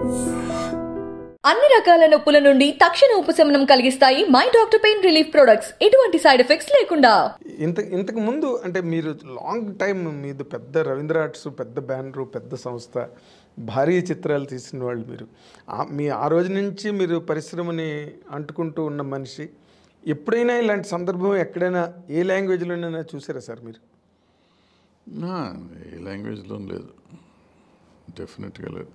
అన్ని రకాల నొప్పుల నుండి తక్షణ ఉపశమనం కలిగిస్తాయి my doctor pain relief products ఎటువంటి సైడ్ ఎఫెక్ట్స్ లేకుండా ఇంత ఇంతకు ముందు అంటే మీరు లాంగ్ టైం మీది పెద్ద రవీంద్ర ఆర్ట్స్ పెద్ద బ్యానరు పెద్ద సంస్థ భారీ చిత్రాలు తీసిన వాళ్ళు మీరు ఆ- మీ ఆ రోజు నుంచి మీరు పరిశ్రమని అంటుకుంటూ ఉన్న మనిషి ఎప్పుడైనా ఇలాంటి సందర్భం ఎక్కడైనా ఏ లాంగ్వేజ్లోనైనా చూసారా సార్ మీరు నా, ఏ లాంగ్వేజ్లో లేదు డెఫినెట్గా లేదు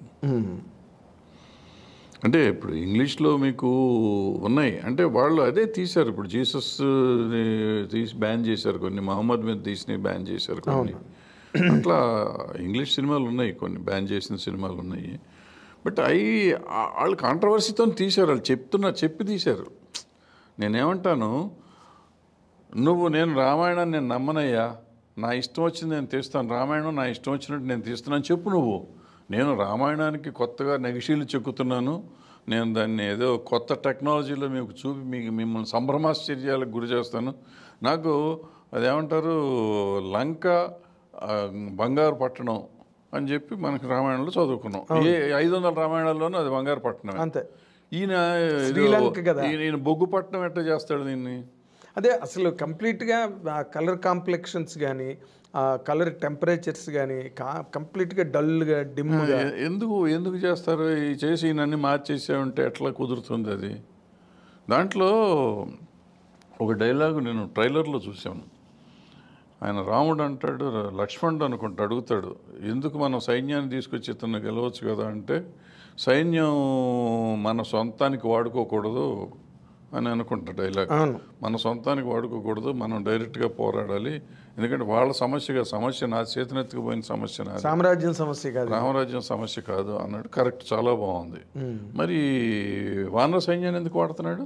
అంటే ఇప్పుడు ఇంగ్లీష్లో మీకు ఉన్నాయి అంటే వాళ్ళు అదే తీశారు ఇప్పుడు జీసస్ ని తీసి బ్యాన్ చేశారు కొన్ని మహమ్మద్ మీద తీసి బ్యాన్ చేశారు కొన్ని అట్లా ఇంగ్లీష్ సినిమాలు ఉన్నాయి కొన్ని బ్యాన్ చేసిన సినిమాలు ఉన్నాయి బట్ అవి వాళ్ళు కాంట్రవర్సీతో తీశారు వాళ్ళు చెప్తున్నారు చెప్పి తీశారు నేనేమంటాను నువ్వు నేను రామాయణాన్ని నేను నమ్మనయ్యా నా ఇష్టం వచ్చింది నేను తీస్తాను రామాయణం నా ఇష్టం వచ్చినట్టు నేను తీస్తున్నాను చెప్పు నువ్వు నేను రామాయణానికి కొత్తగా నెగిషీలు చెక్కుతున్నాను నేను దాన్ని ఏదో కొత్త టెక్నాలజీలో మీకు చూపి మీకు మిమ్మల్ని సంభ్రమాశ్చర్యాలకు గురి చేస్తాను నాకు అదేమంటారు లంక ఆ, బంగారు పట్టణం అని చెప్పి మనకి రామాయణంలో చదువుకున్నాం ఏ ఐదు వందల రామాయణాల్లోనూ అది బంగారు పట్టణం అంతే ఈయన ఏదో- శ్రీలంక కదా. ఈయన ఈయన బొగ్గు పట్టణం ఎట్లా చేస్తాడు దీన్ని అదే అసలు కంప్లీట్గా కలర్ కాంప్లెక్షన్స్ కానీ కలర్ టెంపరేచర్స్ కానీ కా కంప్లీట్గా డల్గా డిమ్గా ఎ- ఎందుకు ఎందుకు చేస్తారు ఈ చేసి నన్ను మార్చేసామంటే ఎట్లా కుదురుతుంది అది దాంట్లో ఒక డైలాగ్ నేను ట్రైలర్లో చూశాను ఆయన రాముడు అంటాడు లక్ష్మణుడు అనుకుంటా అడుగుతాడు ఎందుకు మనం సైన్యాన్ని తీసుకొచ్చి ఇతను గెలవచ్చు కదా అంటే సైన్యం మన సొంతానికి వాడుకోకూడదు అని అనుకుంటా డైలాగ్ అవును మన సొంతానికి వాడుకోకూడదు మనం డైరెక్ట్గా పోరాడాలి ఎందుకంటే వాళ్ళ సమస్యగా సమస్య నా చేతనెత్తుకుపోయిన సమస్య నాది సామ్రాజ్యం సమస్య కాదు రామరాజ్యం సమస్య కాదు అన్నాడు కరెక్ట్ చాలా బాగుంది మరి వానర సైన్యాన్ని ఎందుకు వాడుతున్నాడు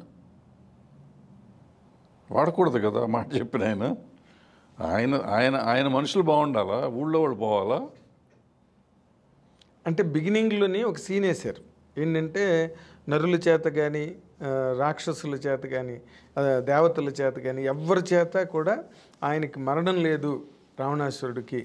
వాడకూడదు కదా మాట చెప్పిన ఆయన ఆయన ఆయన ఆయన మనుషులు బాగుండాలా ఊళ్ళో వాళ్ళు పోవాలా అంటే బిగినింగ్లోని ఒక సీన్ వేశారు ఏంటంటే నరుల చేత కానీ రాక్షసుల చేత కానీ దేవతల చేత కానీ ఎవరి చేత కూడా ఆయనకి మరణం లేదు రావణాసురుడికి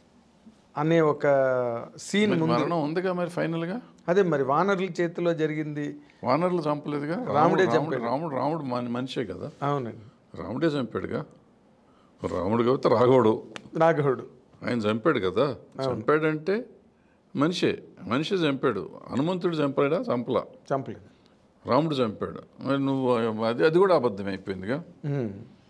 అనే ఒక సీన్ మరి ముందు మరణం ఉందిగా మరి ఫైనల్గా అదే మరి వానరుల చేతిలో జరిగింది వానరులు చంపలేదుగా రాముడే రాముడు రాముడు రాముడు మన మనిషే కదా అవునండి రాముడే చంపాడుగా రాముడు కాబట్టి రాఘవుడు రాఘవుడు ఆయన చంపాడు కదా చంపాడంటే మనిషే మనిషి చంపాడు హనుమంతుడు చంపాడా చంపలా చంపలేదు రాముడు చంపాడు మరి నువ్వు అది అది కూడా అబద్ధం అయిపోయిందిగా ఉమ్.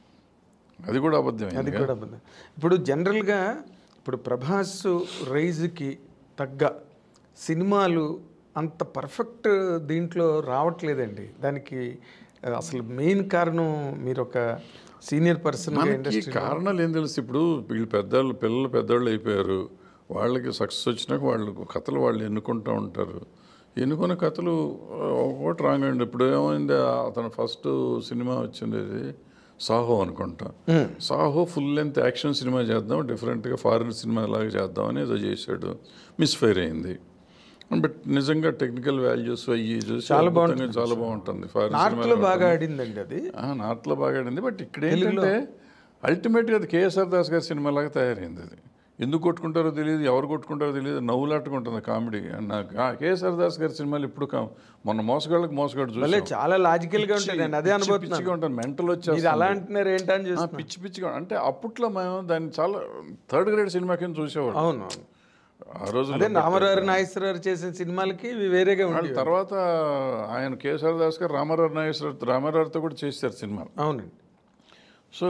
అది కూడా అది అబద్ధమైంది కూడా అబద్ధం. ఇప్పుడు జనరల్గా ఇప్పుడు ప్రభాస్ రైజ్కి తగ్గ సినిమాలు అంత పర్ఫెక్ట్ దీంట్లో రావట్లేదండి దానికి ఆ, అసలు మెయిన్ కారణం మీరు ఒక సీనియర్ పర్సన్ మనకి ఇండస్ట్రీ కారణాలు ఏం తెలుసు ఇప్పుడు వీళ్ళు పెద్దవాళ్ళు పిల్లలు పెద్దవాళ్ళు అయిపోయారు వాళ్ళకి సక్సెస్ వచ్చినాక వాళ్ళు కథలు వాళ్ళు ఎన్నుకుంటూ ఉంటారు ఎన్నుకున్న కథలు ఆ, ఒకటి రాంగ్ అండి ఇప్పుడు ఏమైంది అతను ఫస్ట్ సినిమా వచ్చింది ఇది సాహో అనుకుంటా Saaho full length action cinema చేద్దాం డిఫరెంట్గా ఫారిన్ సినిమా లాగా చేద్దాం అని ఏదో చేశాడు మిస్ఫైర్ అయింది బట్ నిజంగా టెక్నికల్ వాల్యూస్ అయ్యి చూసి చాలా అద్భుతంగా చాలా బాగుంటుంది ఫారిన్ నార్త్లో బాగా ఆడిందండి అది ఆ, నార్త్లో బాగా ఆడింది బట్ ఇక్కడ ఏంటంటే అల్టిమేట్గా అది కేఎస్ఆర్ దాస్ గారి సినిమా లాగా తయారైంది అది ఎందుకు కొట్టుకుంటారో తెలియదు ఎవరు కొట్టుకుంటారో తెలియదు నవ్వులాట్టుకుంటుంది కామెడీ నాకు ఆ, కేఎస్ఆర్ దాస్ గారి సినిమాలు ఇప్పుడు కా- మొన్న మోసగాళ్ళకి మోసగాడు భలే చూసి చాలా లాజికల్గా ఉంటుందండి అదే అనుభూతున్నాను పిచ్చిగా ఉంటుంది మెంటల్ మీరు వచ్చేస్తుంది అలా అంటున్నారు ఏంటని ఆ, చూస్తున్నా పిచ్చి పిచ్చిగా అంటే అప్పట్లో మేము దాన్ని చాలా థర్డ్ గ్రేడ్ సినిమా కింద చూసేవాడు అవును అవును. ఆ రోజు అదే రామారావు నాగేశ్వరరావు చేసిన సినిమాలకి ఇవి వేరేగా వాళ్ళ ఉండేవి తర్వాత ఆయన కేఎస్ఆర్ దాస్ గారు రామారావు నాగేశ్వర రామారావుతో కూడా చేశారు సినిమాలు అవునండి సో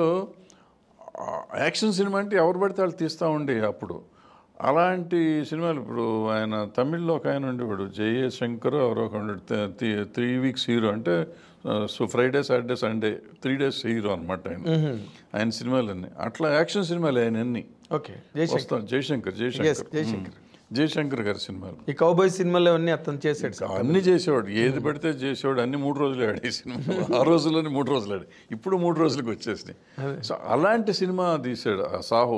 ఆ యాక్షన్ సినిమా అంటే ఎవరు పడితే వాళ్ళు తీస్తూ ఉండే అప్పుడు అలాంటి సినిమాలు ఇప్పుడు ఆయన తమిళ్లో ఒక ఆయన ఉండేవాడు జయ శంకర్ ఎవరో ఒక త్రీ వీక్స్ హీరో అంటే so Friday Saturday Sunday three days hero అనమాట ఆయన ఆయన సినిమాలన్నీ అట్లా యాక్షన్ సినిమాలు ఆయన అన్ని ఓకే జయశంకర్ వస్తాం జయశంకర్ Yes, జయశంకర్ జయశంకర్. ఉమ్. జయశంకర్ గారి సినిమాలు ఈ కౌబాయ్ సినిమాలో అన్నీ అతను చేశాడు సార్ అన్ని చేసేవాడు ఏది పడితే చేసేవాడు అన్ని మూడు రోజులు ఆడే సినిమా ఆ రోజుల్లోనే మూడు రోజులు ఆడి ఇప్పుడు మూడు రోజులకు వచ్చేసినాయి సో అలాంటి సినిమా తీసాడు ఆ సాహో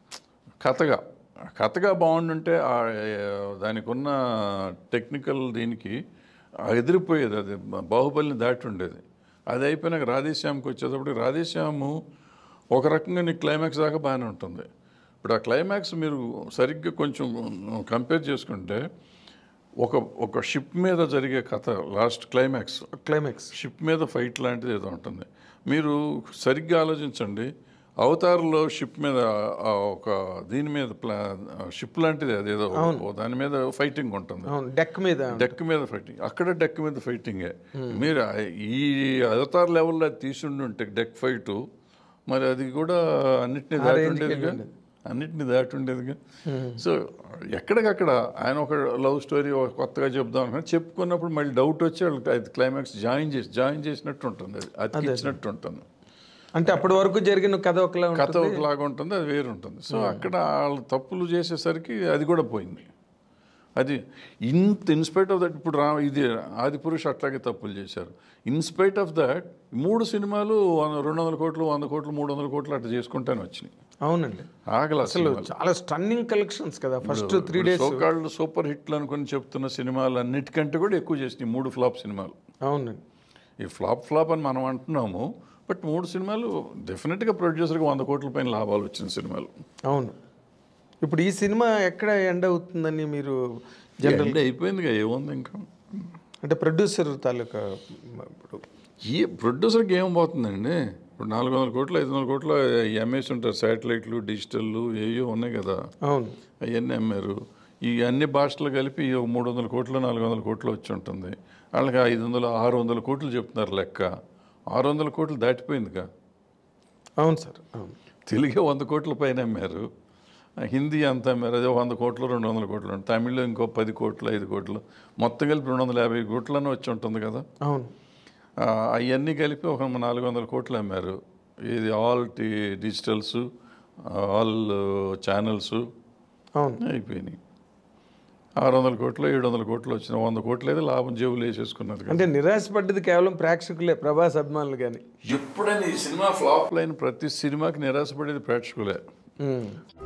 కథగా కథగా బాగుండుంటే ఆ, దానికి ఉన్న టెక్నికల్ దీనికి ఆ ఎదిరిపోయేది అది బాహుబలిని దాటి ఉండేది అది అయిపోయినాక రాధేశ్యామ్కి వచ్చేటప్పుడు రాధేశ్యాము ఒక రకంగా నీకు క్లైమాక్స్ దాకా బాగానే ఉంటుంది ఇప్పుడు ఆ క్లైమాక్స్ మీరు సరిగ్గా కొంచెం కంపేర్ చేసుకుంటే ఒక ఒక షిప్ మీద జరిగే కథ లాస్ట్ క్లైమాక్స్ క్లైమాక్స్ షిప్ మీద ఫైట్ లాంటిది ఏదో ఉంటుంది మీరు సరిగ్గా ఆలోచించండి అవతారంలో షిప్ మీద ఆ ఒక దీని మీద ప్లా షిప్ లాంటిది అదేదో ఓ దాని మీద ఫైటింగ్ ఉంటుంది అవును డెక్ మీద డెక్ మీద ఫైటింగ్ అక్కడ డెక్ మీద ఫైటింగే మీరు ఆ- ఈ అవతార్ లెవెల్లో అది తీసుండి ఉంటే డెక్ ఫైట్ మరి అది కూడా అన్నిటిని దాటి ఉండేదిగా అన్నిటిని దాటి ఉండేదిగా సో ఎక్కడికక్కడ ఆయన ఒక లవ్ స్టోరీ కొత్తగా చెప్దాం అనుకుని చెప్పుకున్నప్పుడు మళ్ళీ డౌట్ వచ్చి వాళ్ళకి అది క్లైమాక్స్ జాయిన్ చేసి జాయిన్ చేసినట్టు ఉంటుంది అది అతికించినట్టు ఉంటుంది అంటే అప్పటి వరకు జరిగిన కథ ఒకలా ఉంటుంది కథ ఒకలాగా ఉంటుంది అది వేరు ఉంటుంది సో అక్కడ వాళ్ళు తప్పులు చేసేసరికి అది కూడా పోయింది అది ఇంత ఇన్స్పైట్ ఆఫ్ దట్ ఇప్పుడు రా ఇది ఆది పురుష్ అట్లాగే తప్పులు చేశారు ఇన్స్పైట్ ఆఫ్ దట్ మూడు సినిమాలు వంద- రెండు వందల కోట్లు వంద కోట్లు మూడు వందల కోట్లు అట్లా చేసుకుంటానే వచ్చినాయి అవునండి ఆగల అసలు చాలా స్టన్నింగ్ కలెక్షన్స్ కదా ఫస్ట్ త్రీ డేస్ సోకాళ్ళు సూపర్ హిట్లు అనుకుని చెప్తున్న సినిమాలు అన్నిటికంటే కూడా ఎక్కువ చేసినాయి మూడు ఫ్లాప్ సినిమాలు అవునండి ఈ ఫ్లాప్ ఫ్లాప్ అని మనం అంటున్నాము బట్ మూడు సినిమాలు డెఫినెట్గా ప్రొడ్యూసర్కి వంద కోట్ల పైన లాభాలు వచ్చిన సినిమాలు అవును ఇప్పుడు ఈ సినిమా ఎక్కడ ఎండ్ అవుతుందని మీరు జనరల్ ఎండ్ అయిపోయిందిగా ఏముంది ఇంకా అంటే ప్రొడ్యూసర్ తాలూకా ఇప్పుడు ఈ ప్రొడ్యూసర్కి ఏం పోతుందండి ఇప్పుడు నాలుగు వందల కోట్లు ఐదు వందల కోట్లు ఎంఏసి ఉంటారు శాటిలైట్లు డిజిటల్లు ఏయో ఉన్నాయి కదా అవును అవన్నీ అమ్మారు ఈ అన్ని భాషలు కలిపి ఈ ఒక మూడు వందల కోట్లు నాలుగు వందల కోట్లు వచ్చి ఉంటుంది వాళ్ళకి ఐదు వందలు ఆరు వందల కోట్లు చెప్తున్నారు లెక్క ఆరు వందల కోట్లు దాటిపోయిందిగా అవును సార్ అవును తెలుగే వంద కోట్ల పైన అమ్మారు హిందీ అంత అమ్మారు అదే వంద కోట్లు రెండు వందల కోట్లు ఉంటుంది తమిళ్లో ఇంకో పది కోట్లు ఐదు కోట్లు మొత్తం కలిపి రెండు వందల యాభై కోట్లని వచ్చి ఉంటుంది కదా అవును అవన్నీ కలిపి ఒక నాలుగు వందల కోట్లు అమ్మారు ఇది ఆల్ టీ డిజిటల్స్ ఆల్ ఛానల్స్ అవును అయిపోయినాయి ఆరు వందల కోట్లు ఏడు వందల కోట్లు వచ్చిన వంద కోట్లు అయితే లాభం జేబులు వేసేసుకున్నారు కదా. అంటే నిరాశపడ్డది కేవలం ప్రేక్షకులే ప్రభాస్ అభిమానులు కానీ ఎప్పుడైనా ఈ సినిమా ఫ్లాప్ లైన్ ప్రతి సినిమాకి నిరాశపడేది ప్రేక్షకులే